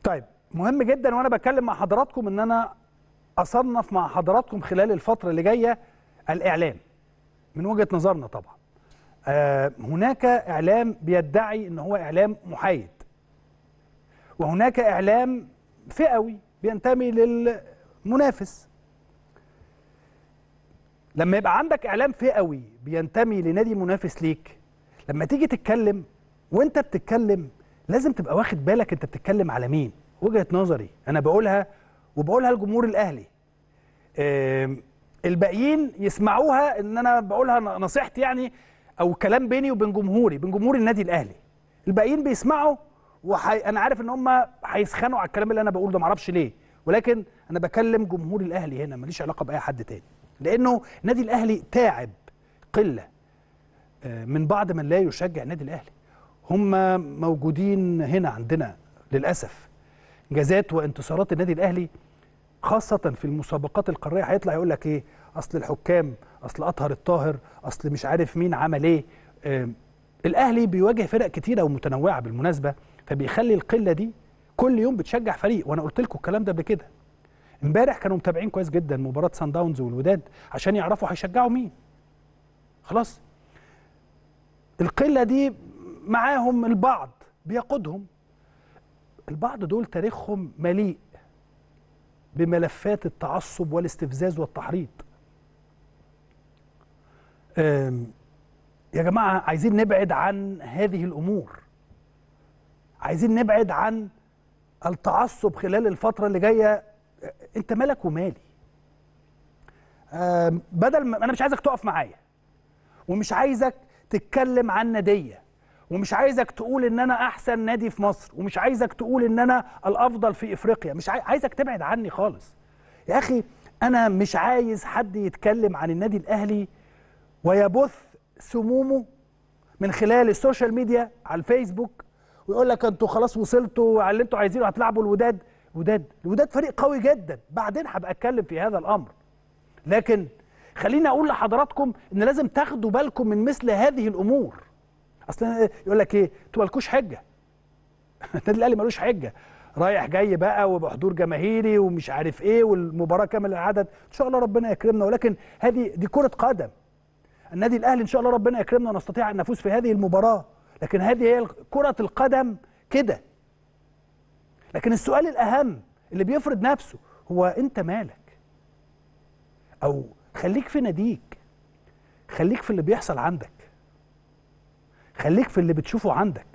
طيب مهم جدا وانا بتكلم مع حضراتكم ان انا اصنف مع حضراتكم خلال الفتره اللي جايه الاعلام من وجهه نظرنا طبعا آه هناك اعلام بيدعي ان هو اعلام محايد وهناك اعلام فئوي بينتمي للمنافس لما يبقى عندك اعلام فئوي بينتمي لنادي منافس ليك لما تيجي تتكلم وانت بتتكلم لازم تبقى واخد بالك انت بتتكلم على مين وجهه نظري انا بقولها وبقولها لجمهور الاهلي آم، الباقيين يسمعوها ان انا بقولها نصيحتي يعني او كلام بيني وبين جمهوري بين جمهور النادي الاهلي الباقيين بيسمعوا وحي... انا عارف ان هم هيسخنوا على الكلام اللي انا بقوله ده معرفش ليه ولكن انا بكلم جمهور الاهلي هنا ماليش علاقه باي حد تاني لانه النادي الاهلي تعب قله آه، من بعض من لا يشجع النادي الاهلي هم موجودين هنا عندنا للاسف انجازات وانتصارات النادي الاهلي خاصه في المسابقات القاريه هيطلع يقول لك ايه اصل الحكام اصل اطهر الطاهر اصل مش عارف مين عمل ايه آه، الاهلي بيواجه فرق كتيره ومتنوعه بالمناسبه فبيخلي القله دي كل يوم بتشجع فريق وانا قلت لكم الكلام ده قبل كده امبارح كانوا متابعين كويس جدا مباراه سان داونز والوداد عشان يعرفوا هيشجعوا مين خلاص القله دي معاهم البعض بيقودهم البعض دول تاريخهم مليء بملفات التعصب والاستفزاز والتحريض أم، يا جماعه عايزين نبعد عن هذه الامور عايزين نبعد عن التعصب خلال الفتره اللي جايه انت مالك ومالي أم، بدل ما انا مش عايزك تقف معايا ومش عايزك تتكلم عن ناديه ومش عايزك تقول ان انا احسن نادي في مصر ومش عايزك تقول ان انا الافضل في افريقيا مش عاي... عايزك تبعد عني خالص يا اخي انا مش عايز حد يتكلم عن النادي الاهلي ويبث سمومه من خلال السوشيال ميديا على الفيسبوك ويقول لك انتوا خلاص وصلتوا على اللي انتوا عايزينه هتلعبوا الوداد وداد الوداد فريق قوي جدا بعدين هبقى اتكلم في هذا الامر لكن خليني اقول لحضراتكم ان لازم تاخدوا بالكم من مثل هذه الامور اصل يقول لك ايه انتوا مالكوش حجه النادي الاهلي ملوش حجه رايح جاي بقى وبحضور جماهيري ومش عارف ايه والمباراه كامل العدد ان شاء الله ربنا يكرمنا ولكن هذه دي كره قدم النادي الاهلي ان شاء الله ربنا يكرمنا ونستطيع ان نفوز في هذه المباراه لكن هذه هي كره القدم كده لكن السؤال الاهم اللي بيفرض نفسه هو انت مالك او خليك في ناديك خليك في اللي بيحصل عندك خليك في اللي بتشوفه عندك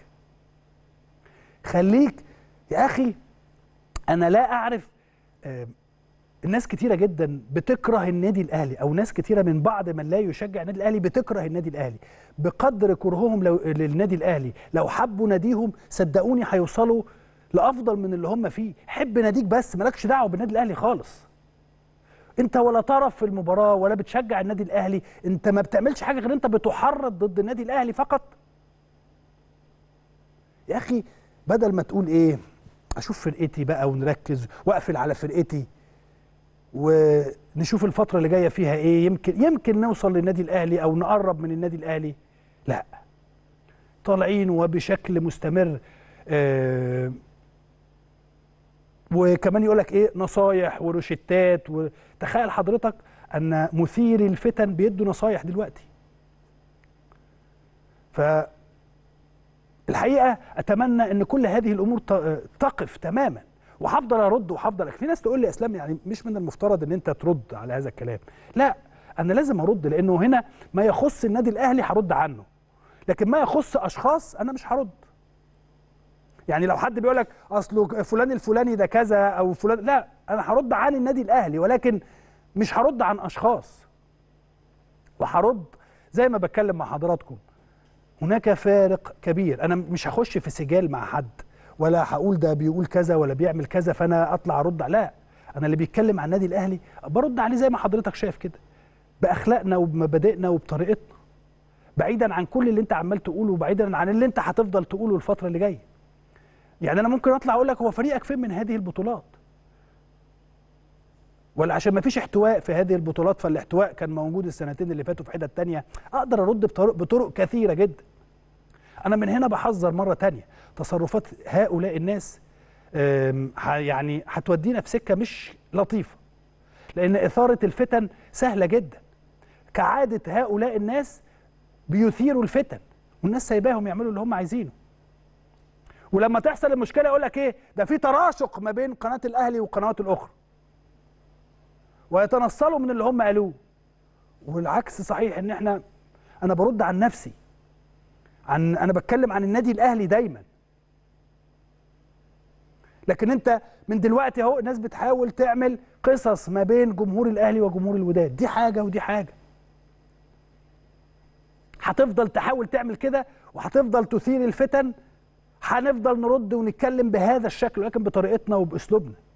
خليك يا اخي انا لا اعرف آه، الناس كتيره جدا بتكره النادي الاهلي او ناس كتيره من بعض من لا يشجع النادي الاهلي بتكره النادي الاهلي بقدر كرههم لو للنادي الاهلي لو حبوا ناديهم صدقوني هيوصلوا لافضل من اللي هم فيه حب ناديك بس مالكش دعوه بالنادي الاهلي خالص انت ولا طرف في المباراه ولا بتشجع النادي الاهلي انت ما بتعملش حاجه غير انت بتحرض ضد النادي الاهلي فقط يا اخي بدل ما تقول ايه اشوف فرقتي بقى ونركز واقفل على فرقتي ونشوف الفتره اللي جايه فيها ايه يمكن يمكن نوصل للنادي الاهلي او نقرب من النادي الاهلي لا طالعين وبشكل مستمر آه وكمان يقول لك ايه نصايح وروشتات وتخيل حضرتك ان مثيري الفتن بيدوا نصايح دلوقتي ف الحقيقه اتمنى ان كل هذه الامور ت- تقف تماما وهفضل ارد وهفضل في ناس تقول لي يا اسلام يعني مش من المفترض ان انت ترد على هذا الكلام لا انا لازم ارد لانه هنا ما يخص النادي الاهلي هرد عنه لكن ما يخص اشخاص انا مش هرد يعني لو حد بيقول لك اصله فلان الفلاني ده كذا او فلان لا انا هرد عن النادي الاهلي ولكن مش هرد عن اشخاص وهرد زي ما بتكلم مع حضراتكم هناك فارق كبير انا مش هخش في سجال مع حد ولا هقول ده بيقول كذا ولا بيعمل كذا فانا اطلع ارد لا انا اللي بيتكلم عن النادي الاهلي برد عليه زي ما حضرتك شايف كده باخلاقنا وبمبادئنا وبطريقتنا بعيدا عن كل اللي انت عمال تقوله وبعيدا عن اللي انت هتفضل تقوله الفتره اللي جايه يعني انا ممكن اطلع اقول لك هو فريقك فين من هذه البطولات ولا عشان ما فيش احتواء في هذه البطولات فالاحتواء كان موجود السنتين اللي فاتوا في حتت تانية اقدر ارد بطرق, بطرق كثيره جدا انا من هنا بحذر مره تانية تصرفات هؤلاء الناس أم، ه- يعني هتودينا في سكه مش لطيفه لان اثاره الفتن سهله جدا كعاده هؤلاء الناس بيثيروا الفتن والناس سايباهم يعملوا اللي هم عايزينه ولما تحصل المشكله يقول لك ايه ده في تراشق ما بين قناه الاهلي والقنوات الاخرى ويتنصلوا من اللي هم قالوه والعكس صحيح ان احنا انا برد عن نفسي عن انا بتكلم عن النادي الاهلي دايما لكن انت من دلوقتي اهو الناس بتحاول تعمل قصص ما بين جمهور الاهلي وجمهور الوداد دي حاجه ودي حاجه هتفضل تحاول تعمل كده وهتفضل تثير الفتن هنفضل نرد ونتكلم بهذا الشكل ولكن بطريقتنا وباسلوبنا